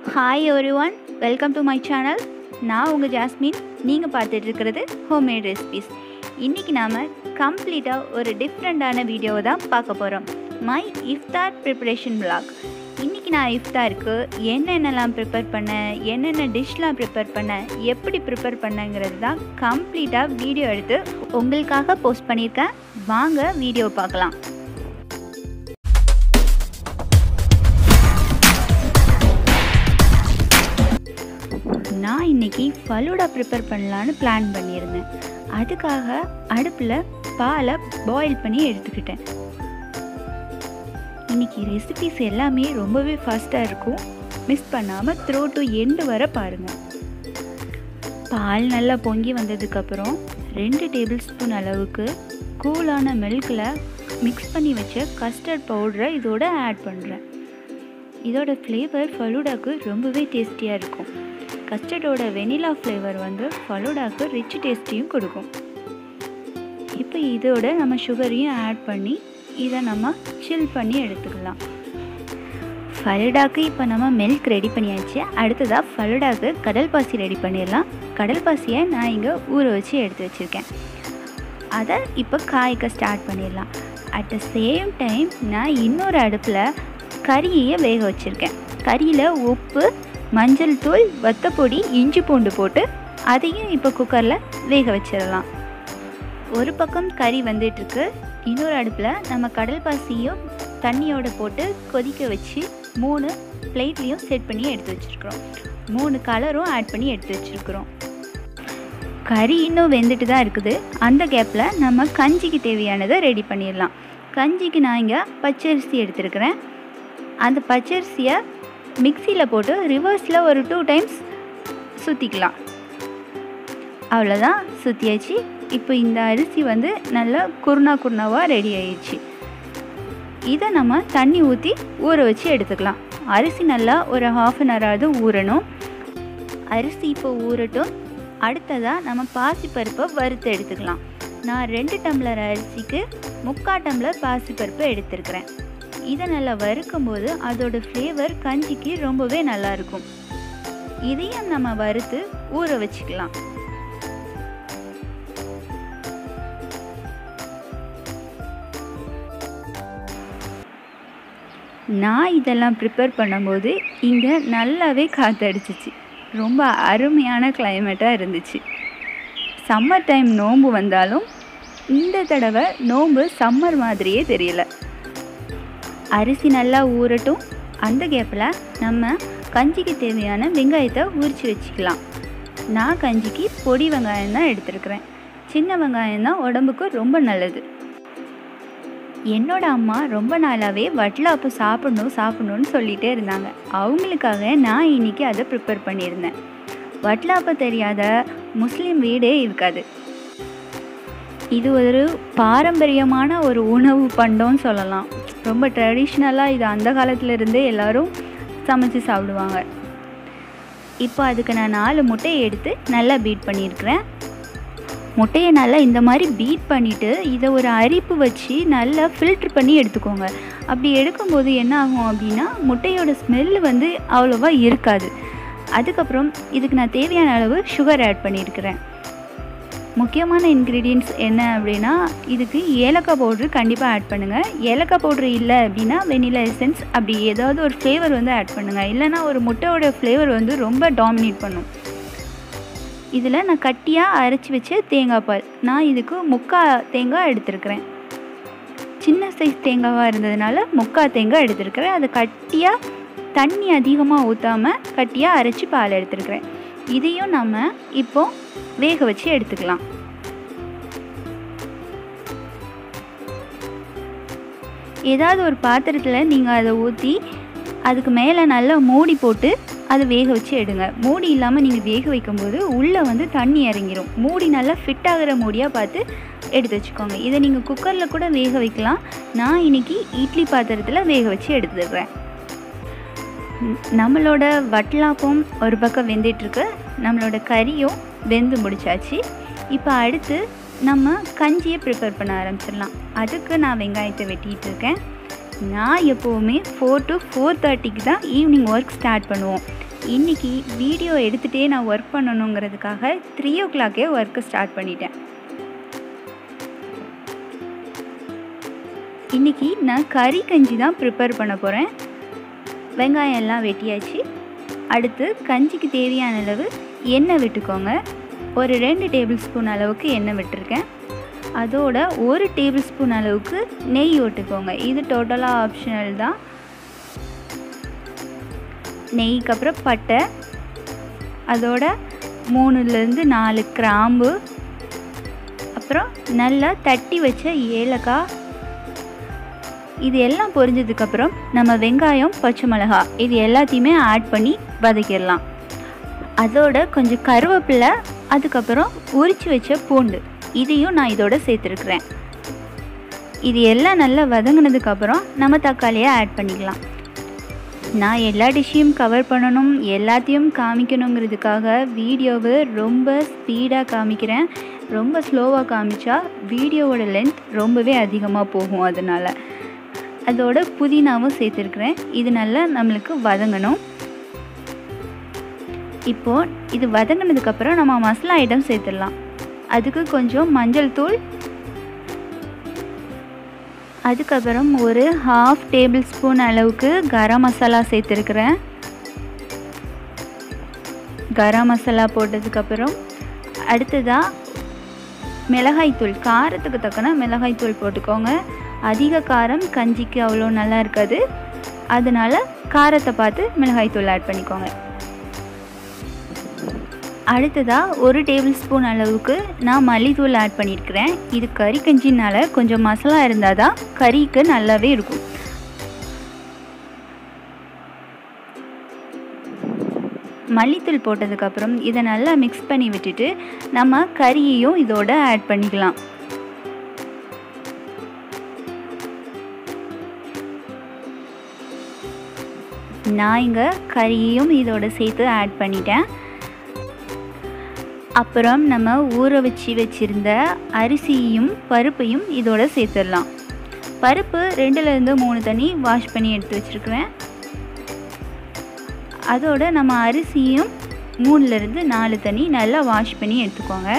hi everyone welcome to my channel நான் உங்கள் jasmine நீங்கள் பார்த்துட்டு இருக்கிறது ஹோம்மேட் ரெசிபிஸ் இன்றைக்கி நாம் கம்ப்ளீட்டாக ஒரு டிஃப்ரெண்ட்டான வீடியோவை தான் பார்க்க போகிறோம் மை இஃப்தார் ப்ரிப்பரேஷன் vlog இன்றைக்கி நான் இஃப்தாருக்கு என்னென்னலாம் ப்ரிப்பேர் பண்ணேன் என்னென்ன டிஷ்லாம் ப்ரிப்பேர் பண்ணேன் எப்படி ப்ரிப்பேர் பண்ணேங்கிறது தான் கம்ப்ளீட்டாக வீடியோ எடுத்து உங்களுக்காக போஸ்ட் பண்ணியிருக்கேன் வாங்க வீடியோ பார்க்கலாம் நான் இன்னைக்கு ஃபலூடா ப்ரிப்பேர் பண்ணலான்னு பிளான் பண்ணியிருந்தேன் அதுக்காக அடுப்பில் பாலை பாயில் பண்ணி எடுத்துக்கிட்டேன் இன்னைக்கு ரெசிபிஸ் எல்லாமே ரொம்பவே ஃபாஸ்ட்டாக இருக்கும் மிஸ் பண்ணாமல் த்ரோ டு எண்டு வர பாருங்கள் பால் நல்லா பொங்கி வந்ததுக்கப்புறம் ரெண்டு டேபிள் ஸ்பூன் அளவுக்கு கூலான மில்கில் மிக்ஸ் பண்ணி வச்ச கஸ்டர்ட் பவுடரை இதோட ஆட் பண்ணுறேன் இதோட ஃப்ளேவர் ஃபலூடாக்கு ரொம்பவே டேஸ்டியாக இருக்கும் கஸ்டர்டோட வெனிலா ஃப்ளேவர் வந்து ஃபலூடாக்கு ரிச் டேஸ்ட்டையும் கொடுக்கும் இப்போ இதோட நம்ம சுகரையும் ஆட் பண்ணி இதை நம்ம சில் பண்ணி எடுத்துக்கலாம் ஃபலூடாக்கு இப்போ நம்ம மில்க் ரெடி பண்ணியாச்சு அடுத்ததாக ஃபலூடாக்கு கடல் பாசி ரெடி பண்ணிடலாம் கடல் பாசியை நான் இங்கே ஊற வச்சு எடுத்து வச்சுருக்கேன் அதை இப்போ காய்க்க ஸ்டார்ட் பண்ணிடலாம் அட் த சேம் டைம் நான் இன்னொரு அடுப்பில் கறியை வேக வச்சுருக்கேன் கறியில் உப்பு மஞ்சள் தூள் வத்தப்பொடி இஞ்சி பூண்டு போட்டு அதையும் இப்போ குக்கரில் வேக வச்சிடலாம் ஒரு பக்கம் கறி வந்துட்டுருக்கு இன்னொரு அடுப்பில் நம்ம கடல் பாசியும் தண்ணியோட போட்டு கொதிக்க வச்சு மூணு பிளேட்லேயும் செட் பண்ணி எடுத்து வச்சுருக்குறோம் மூணு கலரும் ஆட் பண்ணி எடுத்து வச்சுருக்குறோம் கறி இன்னும் வெந்துட்டு தான் இருக்குது அந்த கேப்பில் நம்ம கஞ்சிக்கு தேவையானதை ரெடி பண்ணிடலாம் கஞ்சிக்கு நான் இங்கே பச்சரிசி எடுத்துருக்கிறேன் அந்த பச்சரிசியை மிக்சியில் போட்டு ரிவர்ஸில் ஒரு டூ டைம்ஸ் சுற்றிக்கலாம் அவ்வளோதான் சுற்றியாச்சு இப்போ இந்த அரிசி வந்து நல்லா குருணா குருணாவாக ரெடி ஆயிடுச்சு இதை நம்ம தண்ணி ஊற்றி ஊற வச்சு எடுத்துக்கலாம் அரிசி நல்லா ஒரு ஹாஃப் அன் ஹவராவது ஊறணும் அரிசி இப்போ ஊறட்டும் அடுத்ததாக நம்ம பாசிப்பருப்பை வறுத்து எடுத்துக்கலாம் நான் ரெண்டு டம்ளர் அரிசிக்கு முக்கால் டம்ளர் பாசிப்பருப்பை எடுத்துருக்கிறேன் இதை நல்லா வறுக்கும்போது அதோட ஃப்ளேவர் கஞ்சிக்கு ரொம்பவே நல்லாயிருக்கும் இதையும் நம்ம வறுத்து ஊற வச்சுக்கலாம் நான் இதெல்லாம் ப்ரிப்பேர் பண்ணும்போது இங்கே நல்லாவே காற்றடிச்சிச்சு ரொம்ப அருமையான கிளைமேட்டாக இருந்துச்சு சம்மர் டைம் நோன்பு வந்தாலும் இந்த தடவை நோன்பு சம்மர் மாதிரியே தெரியல அரிசி நல்லா ஊறட்டும் அந்த கேப்பில் நம்ம கஞ்சிக்கு தேவையான வெங்காயத்தை உரித்து வச்சுக்கலாம் நான் கஞ்சிக்கு பொடி வெங்காயம் தான் எடுத்துருக்கிறேன் சின்ன வெங்காயம் தான் உடம்புக்கு ரொம்ப நல்லது என்னோட அம்மா ரொம்ப நாளாகவே வட்டலாப்பு சாப்பிடணும் சாப்பிடணும்னு சொல்லிகிட்டே இருந்தாங்க அவங்களுக்காக நான் இன்னைக்கு அதை ப்ரிப்பேர் பண்ணியிருந்தேன் வட்டலாப்பு தெரியாத முஸ்லீம் வீடே இருக்காது இது ஒரு பாரம்பரியமான ஒரு உணவு பண்டம்னு சொல்லலாம் ரொம்ப ட்ரெடிஷ்னலாக இது அந்த காலத்துலேருந்தே எல்லோரும் சமைச்சு சாப்பிடுவாங்க இப்போ அதுக்கு நான் நாலு முட்டையை எடுத்து நல்லா பீட் பண்ணியிருக்கிறேன் முட்டையை நல்லா இந்த மாதிரி பீட் பண்ணிவிட்டு இதை ஒரு அரிப்பு வச்சு நல்லா ஃபில்ட்ரு பண்ணி எடுத்துக்கோங்க அப்படி எடுக்கும்போது என்ன ஆகும் அப்படின்னா முட்டையோட ஸ்மெல் வந்து அவ்வளோவா இருக்காது அதுக்கப்புறம் இதுக்கு நான் தேவையான அளவு சுகர் ஆட் பண்ணியிருக்கிறேன் முக்கியமான இன்க்ரீடியன்ட்ஸ் என்ன அப்படின்னா இதுக்கு ஏலக்காய் பவுட்ரு கண்டிப்பாக ஆட் பண்ணுங்கள் ஏலக்காய் பவுட்ரு இல்லை அப்படின்னா வெனிலா எசன்ஸ் அப்படி ஏதாவது ஒரு ஃப்ளேவர் வந்து ஆட் பண்ணுங்கள் இல்லைனா ஒரு முட்டையோட ஃப்ளேவர் வந்து ரொம்ப டாமினேட் பண்ணும் இதில் நான் கட்டியாக அரைச்சி வச்ச தேங்காய் பால் நான் இதுக்கு முக்கா தேங்காய் எடுத்திருக்கிறேன் சின்ன சைஸ் தேங்காவாக இருந்ததுனால முக்கா தேங்காய் எடுத்திருக்கிறேன் அதை கட்டியாக தண்ணி அதிகமாக ஊற்றாமல் கட்டியாக அரைச்சி பால் எடுத்துருக்கிறேன் இதையும் நம்ம இப்போ வேக வச்சு எடுத்துக்கலாம் ஏதாவது ஒரு பாத்திரத்தில் நீங்கள் அதை ஊற்றி அதுக்கு மேலே நல்லா மூடி போட்டு அதை வேக வச்சு எடுங்க மூடி இல்லாமல் நீங்கள் வேக வைக்கும்போது உள்ளே வந்து தண்ணி இறங்கிரும் மூடி நல்லா ஃபிட் ஆகிற மூடியாக பார்த்து எடுத்து வச்சுக்கோங்க இதை நீங்கள் குக்கரில் கூட வேக வைக்கலாம் நான் இன்றைக்கி இட்லி பாத்திரத்தில் வேக வச்சு எடுத்துடுறேன் நம்மளோட வட்டலாப்பம் ஒரு பக்கம் வெந்துட்டுருக்கு நம்மளோட கறியும் வெந்து முடிச்சாச்சு இப்போ அடுத்து நம்ம கஞ்சியை ப்ரிப்பேர் பண்ண ஆரம்பிச்சிடலாம் அதுக்கு நான் வெங்காயத்தை வெட்டிகிட்டு இருக்கேன் நான் எப்போவுமே ஃபோர் டு ஃபோர் தேர்ட்டிக்கு தான் ஈவினிங் ஒர்க் ஸ்டார்ட் பண்ணுவோம் இன்றைக்கி வீடியோ எடுத்துகிட்டே நான் ஒர்க் பண்ணணுங்கிறதுக்காக த்ரீ ஓ கிளாக்கே ஒர்க்கு ஸ்டார்ட் பண்ணிட்டேன் இன்றைக்கி நான் கறி கஞ்சி தான் ப்ரிப்பேர் பண்ண போகிறேன் வெங்காயம் எல்லாம் வெட்டியாச்சு அடுத்து கஞ்சிக்கு தேவையான அளவு எண்ணெய் விட்டுக்கோங்க ஒரு ரெண்டு டேபிள் ஸ்பூன் அளவுக்கு எண்ணெய் விட்டுருக்கேன் அதோட ஒரு டேபிள் ஸ்பூன் அளவுக்கு நெய் விட்டுக்கோங்க இது டோட்டலாக ஆப்ஷனல் தான் நெய்க்கு அப்புறம் பட்டை அதோட மூணுலேருந்து நாலு கிராம்பு அப்புறம் நல்லா தட்டி வச்ச ஏலக்காய் இது எல்லாம் பொரிஞ்சதுக்கப்புறம் நம்ம வெங்காயம் பச்சை மிளகா இது எல்லாத்தையுமே ஆட் பண்ணி வதக்கிடலாம் அதோட கொஞ்சம் கருவேப்பிலை அதுக்கப்புறம் உரித்து வச்ச பூண்டு இதையும் நான் இதோட சேர்த்துருக்குறேன் இது எல்லாம் நல்லா வதங்கினதுக்கப்புறம் நம்ம தக்காளியை ஆட் பண்ணிக்கலாம் நான் எல்லா டிஷ்ஷையும் கவர் பண்ணணும் எல்லாத்தையும் காமிக்கணுங்கிறதுக்காக வீடியோவை ரொம்ப ஸ்பீடாக காமிக்கிறேன் ரொம்ப ஸ்லோவாக காமிச்சா வீடியோவோட லென்த் ரொம்பவே அதிகமாக போகும் அதனால் அதோட புதினாவும் சேர்த்துருக்குறேன் இது நல்லா நம்மளுக்கு வதங்கணும் இப்போது இது வதங்கினதுக்கப்புறம் நம்ம மசாலா ஐட்டம் சேர்த்துடலாம் அதுக்கு கொஞ்சம் மஞ்சள் தூள் அதுக்கப்புறம் ஒரு ஹாஃப் டேபிள் ஸ்பூன் அளவுக்கு கரம் மசாலா சேர்த்துருக்குறேன் கரம் மசாலா போட்டதுக்கப்புறம் அடுத்ததாக மிளகாய்த்தூள் காரத்துக்கு தக்கன மிளகாய்த்தூள் போட்டுக்கோங்க அதிக காரம் கஞ்சிக்கு அவ்வளோ நல்லா இருக்காது அதனால் காரத்தை பார்த்து மிளகாய்த்தூள் ஆட் பண்ணிக்கோங்க அடுத்ததாக ஒரு டேபிள் ஸ்பூன் அளவுக்கு நான் மல்லித்தூள் ஆட் பண்ணியிருக்கிறேன் இது கறி கஞ்சினால் கொஞ்சம் மசாலா இருந்தால் தான் கறிக்கு நல்லாவே இருக்கும் மல்லித்தூள் போட்டதுக்கப்புறம் இதை நல்லா மிக்ஸ் பண்ணி விட்டுட்டு நம்ம கறியையும் இதோட ஆட் பண்ணிக்கலாம் நான் இங்கே கறியையும் இதோட சேர்த்து ஆட் பண்ணிட்டேன் அப்புறம் நம்ம ஊற வச்சு வச்சுருந்த அரிசியையும் பருப்பையும் இதோட சேர்த்துடலாம் பருப்பு ரெண்டுலேருந்து மூணு தண்ணி வாஷ் பண்ணி எடுத்து வச்சுருக்குறேன் அதோட நம்ம அரிசியும் மூணுலேருந்து நாலு தண்ணி நல்லா வாஷ் பண்ணி எடுத்துக்கோங்க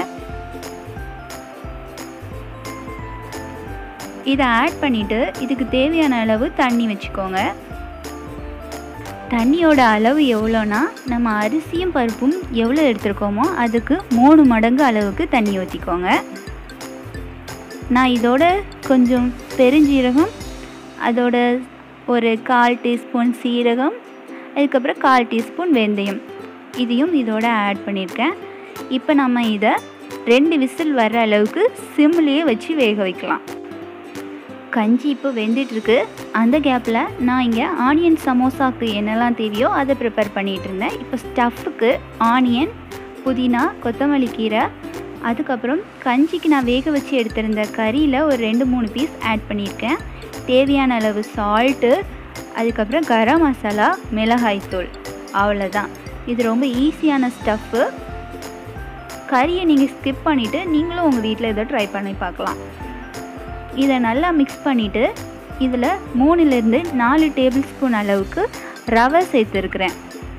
இதை ஆட் பண்ணிவிட்டு இதுக்கு தேவையான அளவு தண்ணி வச்சுக்கோங்க தண்ணியோட அளவு எவ்வளோனா நம்ம அரிசியும் பருப்பும் எவ்வளோ எடுத்துருக்கோமோ அதுக்கு மூணு மடங்கு அளவுக்கு தண்ணி ஊற்றிக்கோங்க நான் இதோட கொஞ்சம் பெருஞ்சீரகம் அதோட ஒரு கால் டீஸ்பூன் சீரகம் அதுக்கப்புறம் கால் டீஸ்பூன் வெந்தயம் இதையும் இதோட ஆட் பண்ணியிருக்கேன் இப்போ நம்ம இதை ரெண்டு விசில் வர்ற அளவுக்கு சிம்லேயே வச்சு வேக வைக்கலாம் கஞ்சி இப்போ வெந்துட்டுருக்கு அந்த கேப்பில் நான் இங்கே ஆனியன் சமோசாவுக்கு என்னெல்லாம் தேவையோ அதை ப்ரிப்பேர் பண்ணிகிட்டு இருந்தேன் இப்போ ஸ்டஃப்புக்கு ஆனியன் புதினா கொத்தமல்லி கீரை அதுக்கப்புறம் கஞ்சிக்கு நான் வேக வச்சு எடுத்திருந்த கறியில் ஒரு ரெண்டு மூணு பீஸ் ஆட் பண்ணியிருக்கேன் தேவையான அளவு சால்ட்டு அதுக்கப்புறம் கரம் மசாலா மிளகாய்த்தூள் அவ்வளோதான் இது ரொம்ப ஈஸியான ஸ்டஃப்பு கறியை நீங்கள் ஸ்கிப் பண்ணிவிட்டு நீங்களும் உங்கள் வீட்டில் இதை ட்ரை பண்ணி பார்க்கலாம் இதை நல்லா மிக்ஸ் பண்ணிவிட்டு இதில் மூணுலேருந்து நாலு டேபிள் ஸ்பூன் அளவுக்கு ரவை சேர்த்துருக்குறேன்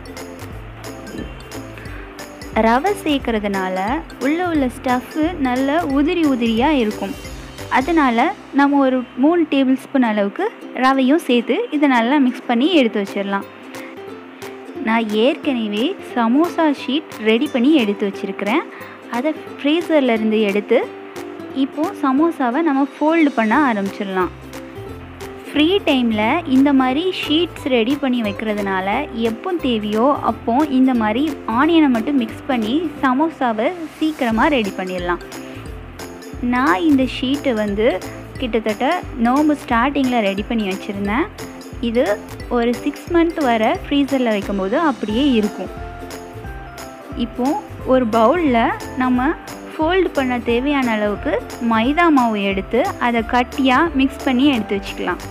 ரவை சேர்க்கறதுனால உள்ளே உள்ள ஸ்டஃப்பு நல்ல உதிரி உதிரியாக இருக்கும் அதனால் நம்ம ஒரு மூணு டேபிள் ஸ்பூன் அளவுக்கு ரவையும் சேர்த்து இதை நல்லா மிக்ஸ் பண்ணி எடுத்து வச்சிடலாம் நான் ஏற்கனவே சமோசா ஷீட் ரெடி பண்ணி எடுத்து வச்சுருக்கிறேன் அதை ஃப்ரீசர்லேருந்து எடுத்து இப்போது சமோசாவை நம்ம ஃபோல்டு பண்ண ஆரம்பிச்சிடலாம் ஃப்ரீ டைமில் இந்த மாதிரி ஷீட்ஸ் ரெடி பண்ணி வைக்கிறதுனால எப்போ தேவையோ அப்போ இந்த மாதிரி ஆனியனை மட்டும் மிக்ஸ் பண்ணி சமோசாவை சீக்கிரமாக ரெடி பண்ணிடலாம் நான் இந்த ஷீட்டை வந்து கிட்டத்தட்ட நோம்பு ஸ்டார்டிங்கில் ரெடி பண்ணி வச்சுருந்தேன் இது ஒரு சிக்ஸ் மந்த் வர ஃப்ரீசரில் வைக்கும்போது அப்படியே இருக்கும் இப்போது ஒரு பவுலில் நம்ம ஃபோல்டு பண்ண தேவையான அளவுக்கு மைதா மாவு எடுத்து அதை கட்டியாக மிக்ஸ் பண்ணி எடுத்து வச்சுக்கலாம்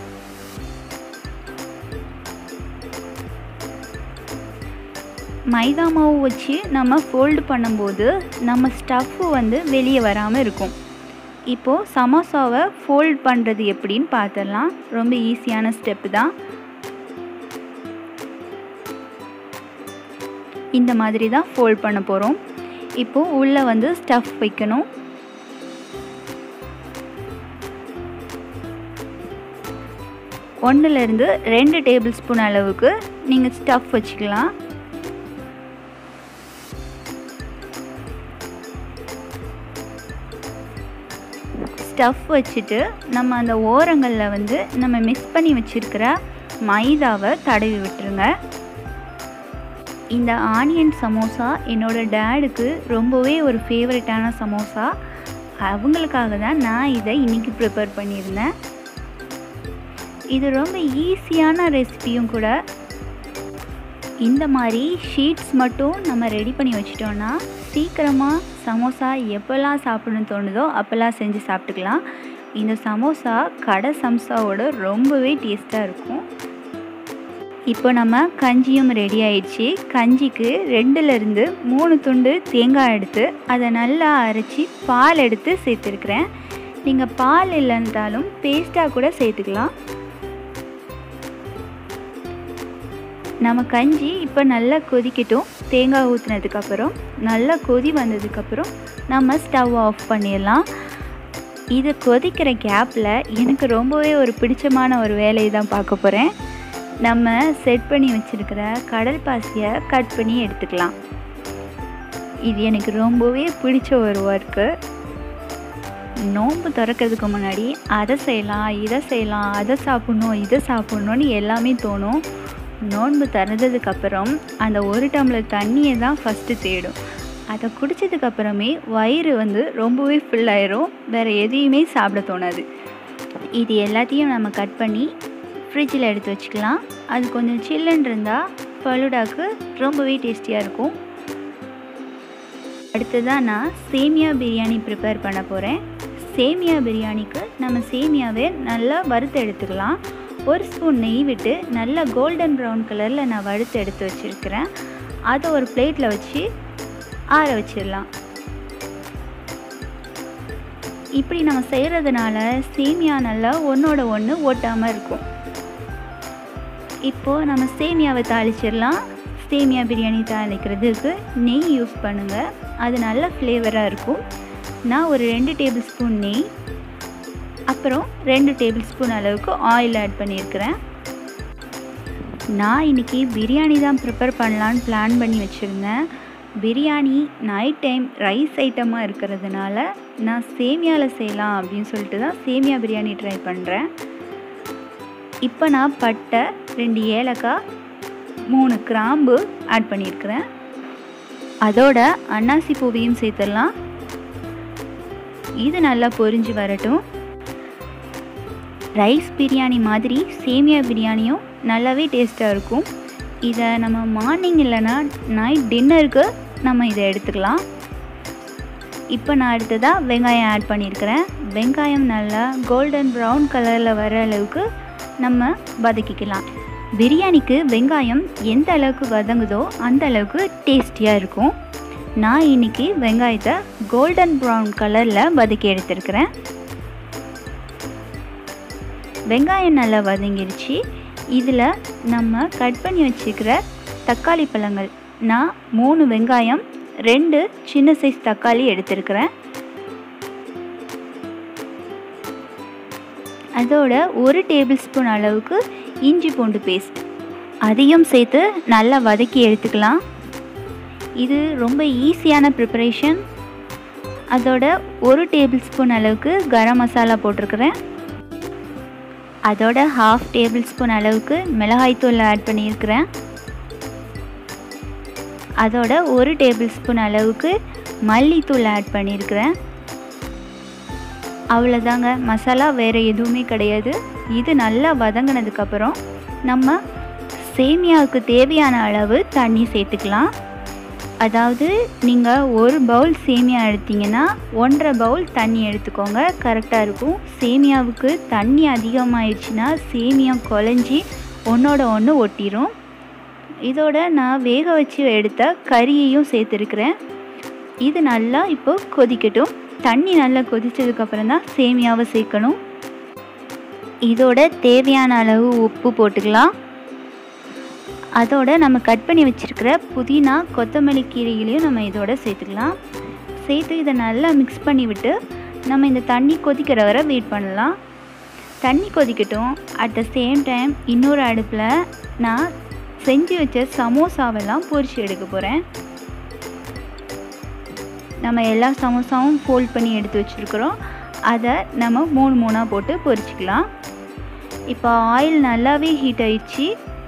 மைதா மாவு வச்சு நம்ம ஃபோல்டு பண்ணும்போது நம்ம ஸ்டஃப்பு வந்து வெளியே வராமல் இருக்கும் இப்போது சமோசாவை ஃபோல்ட் பண்ணுறது எப்படின்னு பார்த்துடலாம் ரொம்ப ஈஸியான ஸ்டெப்பு தான் இந்த மாதிரி தான் ஃபோல்ட் பண்ண போகிறோம் இப்போது உள்ளே வந்து ஸ்டஃப் வைக்கணும் ஒன்றுலேருந்து ரெண்டு டேபிள் ஸ்பூன் அளவுக்கு நீங்கள் ஸ்டஃப் வச்சுக்கலாம் ஸ்டஃப் வச்சுட்டு நம்ம அந்த ஓரங்களில் வந்து நம்ம மிக்ஸ் பண்ணி வச்சுருக்கிற மைதாவை தடவி விட்டுருங்க இந்த ஆனியன் சமோசா என்னோடய டேடுக்கு ரொம்பவே ஒரு ஃபேவரட்டான சமோசா அவங்களுக்காக தான் நான் இதை இன்றைக்கி ப்ரிப்பேர் பண்ணியிருந்தேன் இது ரொம்ப ஈஸியான ரெசிபியும் கூட இந்த மாதிரி ஷீட்ஸ் மட்டும் நம்ம ரெடி பண்ணி வச்சிட்டோன்னா சீக்கிரமாக சமோசா எப்போல்லாம் சாப்பிடணும்னு தோணுதோ அப்போல்லாம் செஞ்சு சாப்பிட்டுக்கலாம் இந்த சமோசா கடை சம்சாவோட ரொம்பவே டேஸ்ட்டாக இருக்கும் இப்போ நம்ம கஞ்சியும் ரெடி ஆயிடுச்சு கஞ்சிக்கு ரெண்டுலேருந்து மூணு துண்டு தேங்காய் எடுத்து அதை நல்லா அரைச்சி பால் எடுத்து சேர்த்துருக்குறேன் நீங்கள் பால் இல்லைன்றாலும் பேஸ்ட்டாக கூட சேர்த்துக்கலாம் நம்ம கஞ்சி இப்போ நல்லா கொதிக்கட்டும் தேங்காய் ஊற்றுனதுக்கப்புறம் நல்லா கொதி வந்ததுக்கப்புறம் நம்ம ஸ்டவ் ஆஃப் பண்ணிடலாம் இது கொதிக்கிற கேப்பில் எனக்கு ரொம்பவே ஒரு பிடிச்சமான ஒரு வேலையை தான் பார்க்க போகிறேன் நம்ம செட் பண்ணி வச்சுருக்கிற கடல் பாசியை கட் பண்ணி எடுத்துக்கலாம் இது எனக்கு ரொம்பவே பிடிச்ச ஒரு ஒர்க்கு நோன்பு திறக்கிறதுக்கு முன்னாடி அதை செய்யலாம் இதை செய்யலாம் அதை சாப்பிட்ணும் இதை சாப்பிட்ணுன்னு எல்லாமே தோணும் நோன்பு திறந்ததுக்கப்புறம் அந்த ஒரு டம்ளர் தண்ணியை தான் ஃபஸ்ட்டு தேடும் அதை குடித்ததுக்கப்புறமே வயிறு வந்து ரொம்பவே ஃபுல் ஆயிரும் வேறு எதையுமே சாப்பிட தோணாது இது எல்லாத்தையும் நம்ம கட் பண்ணி ஃப்ரிட்ஜில் எடுத்து வச்சுக்கலாம் அது கொஞ்சம் சில்லுன்னு இருந்தால் ஃபலூடாக்கு ரொம்பவே டேஸ்டியாக இருக்கும் அடுத்ததாக நான் சேமியா பிரியாணி ப்ரிப்பேர் பண்ண போகிறேன் சேமியா பிரியாணிக்கு நம்ம சேமியாவை நல்லா வறுத்து எடுத்துக்கலாம் ஒரு ஸ்பூன் நெய் விட்டு நல்லா கோல்டன் ப்ரௌன் கலரில் நான் வறுத்து எடுத்து வச்சுருக்கிறேன் அதை ஒரு பிளேட்டில் வச்சு ஆற வச்சிடலாம் இப்படி நம்ம செய்கிறதுனால சேமியா நல்லா ஒன்றோட ஒன்று ஒட்டாமல் இருக்கும் இப்போது நம்ம சேமியாவை தாளிச்சிடலாம் சேமியா பிரியாணி தாளிக்கிறதுக்கு நெய் யூஸ் பண்ணுங்கள் அது நல்ல ஃப்ளேவராக இருக்கும் நான் ஒரு ரெண்டு டேபிள் ஸ்பூன் நெய் அப்புறம் ரெண்டு டேபிள் ஸ்பூன் அளவுக்கு ஆயில் ஆட் பண்ணியிருக்கிறேன் நான் இன்றைக்கி பிரியாணி தான் ப்ரிப்பேர் பண்ணலான்னு பிளான் பண்ணி வச்சுருந்தேன் பிரியாணி நைட் டைம் ரைஸ் ஐட்டமாக இருக்கிறதுனால நான் சேமியாவில் செய்யலாம் அப்படின்னு சொல்லிட்டு தான் சேமியா பிரியாணி ட்ரை பண்ணுறேன் இப்போ நான் பட்டை ரெண்டு ஏலக்காய் மூணு கிராம்பு ஆட் பண்ணியிருக்கிறேன் அதோட அன்னாசி பூவையும் சேர்த்துடலாம் இது நல்லா பொரிஞ்சு வரட்டும் ரைஸ் பிரியாணி மாதிரி சேமியா பிரியாணியும் நல்லாவே டேஸ்ட்டாக இருக்கும் இதை நம்ம மார்னிங் இல்லைன்னா நைட் டின்னருக்கு நம்ம இதை எடுத்துக்கலாம் இப்போ நான் அடுத்ததாக வெங்காயம் ஆட் பண்ணியிருக்கிறேன் வெங்காயம் நல்லா கோல்டன் ப்ரௌன் கலரில் வர அளவுக்கு நம்ம வதக்கிக்கலாம் பிரியாணிக்கு வெங்காயம் எந்த அளவுக்கு வதங்குதோ அந்த அளவுக்கு டேஸ்டியாக இருக்கும் நான் இன்றைக்கி வெங்காயத்தை கோல்டன் ப்ரௌன் கலரில் வதக்கி எடுத்திருக்கிறேன் வெங்காயம் நல்லா வதங்கிடுச்சு இதில் நம்ம கட் பண்ணி வச்சுக்கிற தக்காளி பழங்கள் நான் மூணு வெங்காயம் ரெண்டு சின்ன சைஸ் தக்காளி எடுத்திருக்கிறேன் அதோட ஒரு டேபிள் ஸ்பூன் அளவுக்கு இஞ்சி பூண்டு பேஸ்ட் அதையும் சேர்த்து நல்லா வதக்கி எடுத்துக்கலாம் இது ரொம்ப ஈஸியான ப்ரிப்பரேஷன் அதோட ஒரு டேபிள் ஸ்பூன் அளவுக்கு கரம் மசாலா போட்டிருக்கிறேன் அதோட ஹாஃப் டேபிள் ஸ்பூன் அளவுக்கு மிளகாய்த்தூள் ஆட் பண்ணியிருக்கிறேன் அதோட ஒரு டேபிள் ஸ்பூன் அளவுக்கு மல்லித்தூள் ஆட் பண்ணியிருக்கிறேன் அவ்வளோதாங்க மசாலா வேறு எதுவுமே கிடையாது இது நல்லா வதங்கினதுக்கப்புறம் நம்ம சேமியாவுக்கு தேவையான அளவு தண்ணி சேர்த்துக்கலாம் அதாவது நீங்கள் ஒரு பவுல் சேமியா எடுத்தீங்கன்னா ஒன்றரை பவுல் தண்ணி எடுத்துக்கோங்க கரெக்டாக இருக்கும் சேமியாவுக்கு தண்ணி அதிகமாகிடுச்சுன்னா சேமியா குழஞ்சி ஒன்றோட ஒன்று ஒட்டிடும் இதோட நான் வேக வச்சு எடுத்த கறியையும் சேர்த்துருக்குறேன் இது நல்லா இப்போ கொதிக்கட்டும் தண்ணி நல்லா கொதித்ததுக்கப்புறம் தான் சேமியாவை சேர்க்கணும் இதோட தேவையான அளவு உப்பு போட்டுக்கலாம் அதோட நம்ம கட் பண்ணி வச்சுருக்கிற புதினா கொத்தமல்லி கீரைகளையும் நம்ம இதோட சேர்த்துக்கலாம் சேர்த்து இதை நல்லா மிக்ஸ் பண்ணி விட்டு நம்ம இந்த தண்ணி கொதிக்கிற வரை வெயிட் பண்ணலாம் தண்ணி கொதிக்கட்டும் அட் த சேம் டைம் இன்னொரு அடுப்பில் நான் செஞ்சு வச்ச சமோசாவெல்லாம் பொரிச்சு எடுக்க போகிறேன் நம்ம எல்லா சமோசாவும் ஃபோல்ட் பண்ணி எடுத்து வச்சுருக்குறோம் அதை நம்ம மூணு மூணாக போட்டு பொரிச்சிக்கலாம் இப்போ ஆயில் நல்லாவே ஹீட் ஆயிடுச்சு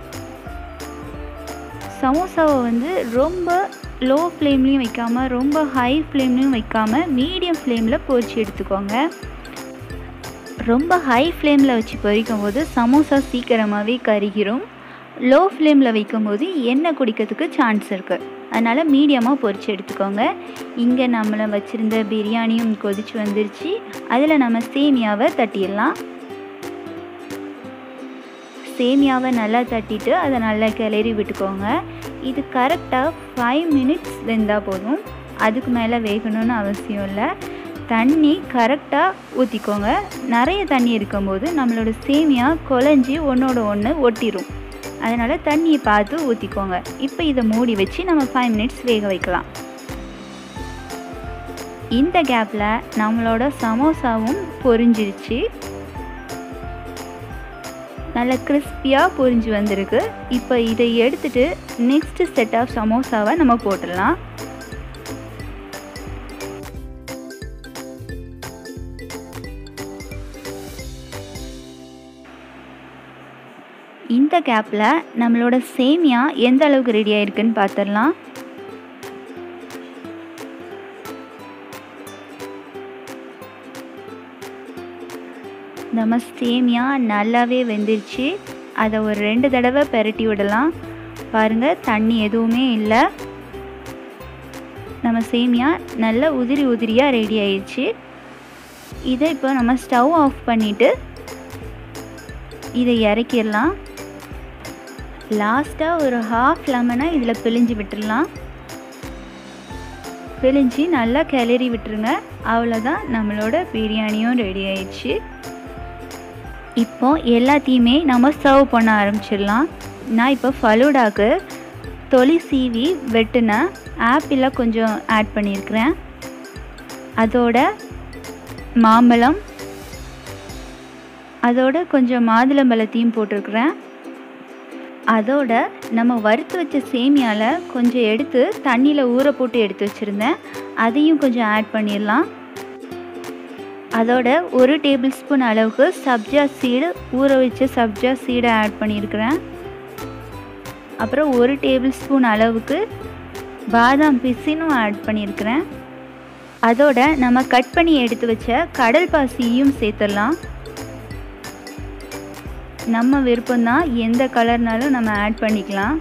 சமோசாவை வந்து ரொம்ப லோ ஃப்ளேம்லேயும் வைக்காமல் ரொம்ப ஹை ஃப்ளேம்லேயும் வைக்காமல் மீடியம் ஃப்ளேமில் பொரிச்சு எடுத்துக்கோங்க ரொம்ப ஹை ஃப்ளேமில் வச்சு பொரிக்கும் போது சமோசா சீக்கிரமாகவே கருகிரும் லோ ஃப்ளேமில் வைக்கும்போது எண்ணெய் குடிக்கிறதுக்கு சான்ஸ் இருக்குது அதனால் மீடியமாக பொரிச்சு எடுத்துக்கோங்க இங்கே நம்மளை வச்சுருந்த பிரியாணியும் கொதிச்சு வந்துருச்சு அதில் நம்ம சேமியாவை தட்டிடலாம் சேமியாவை நல்லா தட்டிட்டு அதை நல்லா கிளறி விட்டுக்கோங்க இது கரெக்டாக ஃபைவ் மினிட்ஸ் வெந்தால் போதும் அதுக்கு மேலே வேகணும்னு அவசியம் இல்லை தண்ணி கரெக்டாக ஊற்றிக்கோங்க நிறைய தண்ணி இருக்கும்போது நம்மளோட சேமியா குழஞ்சி ஒன்றோட ஒன்று ஒட்டிடும் அதனால் தண்ணியை பார்த்து ஊற்றிக்கோங்க இப்போ இதை மூடி வச்சு நம்ம ஃபைவ் மினிட்ஸ் வேக வைக்கலாம் இந்த கேப்பில் நம்மளோட சமோசாவும் பொரிஞ்சிருச்சு நல்ல கிறிஸ்பியாக பொரிஞ்சு வந்திருக்கு இப்போ இதை எடுத்துட்டு நெக்ஸ்ட் செட் ஆஃப் சமோசாவை நம்ம போட்டுடலாம் இந்த கேப்பில் நம்மளோட சேமியா எந்த அளவுக்கு ரெடி ஆயிருக்குன்னு பார்த்துடலாம் நம்ம சேமியா நல்லாவே வெந்துருச்சு அதை ஒரு ரெண்டு தடவை பெரட்டி விடலாம் பாருங்கள் தண்ணி எதுவுமே இல்லை நம்ம சேமியா நல்லா உதிரி உதிரியாக ரெடி ஆயிடுச்சு இதை இப்போ நம்ம ஸ்டவ் ஆஃப் பண்ணிவிட்டு இதை இறக்கிடலாம் லாஸ்ட்டாக ஒரு ஹாஃப் லெமனை இதில் பிழிஞ்சு விட்டுடலாம் பிழிஞ்சு நல்லா கிளறி விட்டுருங்க அவ்வளோதான் நம்மளோட பிரியாணியும் ரெடி ஆயிடுச்சு இப்போ எல்லாத்தையுமே நம்ம சர்வ் பண்ண ஆரம்பிச்சிடலாம் நான் இப்போ ஃபலூடாக்கு தொளி சீவி வெட்டின ஆப்பிளை கொஞ்சம் ஆட் பண்ணியிருக்கிறேன் அதோட மாம்பழம் அதோட கொஞ்சம் மாதுளம்பழத்தையும் போட்டிருக்கிறேன் அதோட நம்ம வறுத்து வச்ச சேமியாவில் கொஞ்சம் எடுத்து தண்ணியில் ஊற போட்டு எடுத்து வச்சுருந்தேன் அதையும் கொஞ்சம் ஆட் பண்ணிடலாம் அதோட ஒரு டேபிள் ஸ்பூன் அளவுக்கு சப்ஜா சீடு ஊற வச்ச சப்ஜா சீடை ஆட் பண்ணியிருக்கிறேன் அப்புறம் ஒரு டேபிள் ஸ்பூன் அளவுக்கு பாதாம் பிசினும் ஆட் பண்ணியிருக்கிறேன் அதோட நம்ம கட் பண்ணி எடுத்து வச்ச கடல் பாசியும் சேர்த்துடலாம் நம்ம விருப்பம்தான் எந்த கலர்னாலும் நம்ம ஆட் பண்ணிக்கலாம்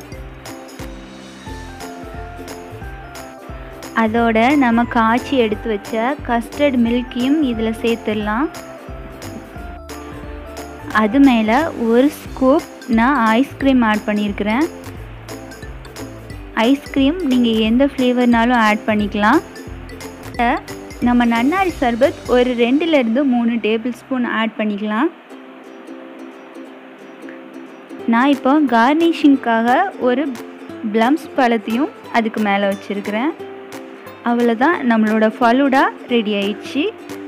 அதோட நம்ம காய்ச்சி எடுத்து வச்ச கஸ்டர்ட் மில்கையும் இதில் சேர்த்துடலாம் அது மேலே ஒரு ஸ்கூப் நான் ஐஸ்கிரீம் ஆட் பண்ணியிருக்கிறேன் ஐஸ்கிரீம் நீங்கள் எந்த ஃப்ளேவர்னாலும் ஆட் பண்ணிக்கலாம் நம்ம நன்னாரி சர்பத் ஒரு ரெண்டுலேருந்து மூணு டேபிள் ஸ்பூன் ஆட் பண்ணிக்கலாம் நான் இப்போ கார்னிஷிங்க்காக ஒரு ப்ளம்ஸ் பழத்தையும் அதுக்கு மேலே வச்சுருக்கிறேன் அவ்வளோதான் நம்மளோட ஃபலூடா ரெடி ஆயிடுச்சு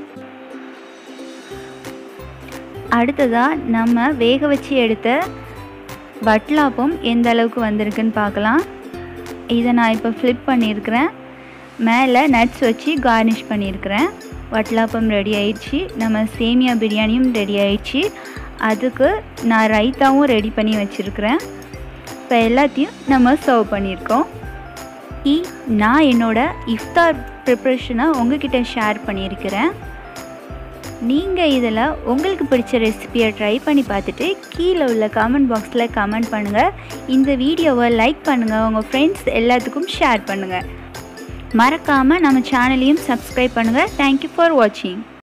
அடுத்ததாக நம்ம வேக வச்சு எடுத்த வட்லாப்பம் எந்த அளவுக்கு வந்திருக்குன்னு பார்க்கலாம் இதை நான் இப்போ ஃப்ளிப் பண்ணியிருக்கிறேன் மேலே நட்ஸ் வச்சு கார்னிஷ் பண்ணியிருக்கிறேன் வட்லாப்பம் ரெடி ஆயிடுச்சு நம்ம சேமியா பிரியாணியும் ரெடி ஆயிடுச்சு அதுக்கு நான் ரைத்தாவும் ரெடி பண்ணி வச்சுருக்கிறேன் இப்போ எல்லாத்தையும் நம்ம சர்வ் பண்ணியிருக்கோம் இ நான் என்னோட இஃப்தார் ப்ரிப்ரேஷனை உங்ககிட்ட ஷேர் பண்ணியிருக்கிறேன் நீங்கள் இதில் உங்களுக்கு பிடிச்ச ரெசிபியை ட்ரை பண்ணி பார்த்துட்டு கீழே உள்ள கமெண்ட் பாக்ஸில் கமெண்ட் பண்ணுங்கள் இந்த வீடியோவை லைக் பண்ணுங்கள் உங்கள் ஃப்ரெண்ட்ஸ் எல்லாத்துக்கும் ஷேர் பண்ணுங்கள் மறக்காமல் நம்ம சேனலையும் சப்ஸ்கிரைப் பண்ணுங்கள் தேங்க்யூ ஃபார் வாட்சிங்